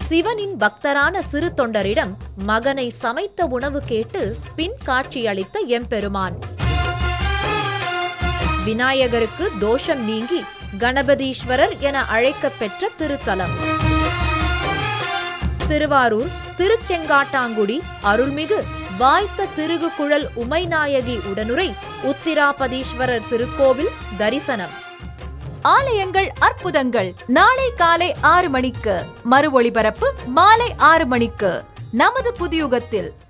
சிவனின் பக்தரான சிறு தொண்டரிடம் மகனை சமைத்த உணவு கேட்டு பின் காட்சியளித்த எம்பெருமான் விநாயகருக்கு தோஷம் நீங்கி கணபதீஸ்வரர் என அழைக்கப் பெற்ற திருத்தலம் திருவாரூர் திருச்செங்காட்டாங்குடி அருள்மிகு வாய்த்த திருகுகுழல் உமைநாயகி உடனுரை உத்திராபதீஸ்வரர் திருக்கோவில் தரிசனம் ஆலயங்கள் அற்புதங்கள் நாளை காலை ஆறு மணிக்கு மறு ஒளிபரப்பு மாலை ஆறு மணிக்கு நமது புதியுகத்தில்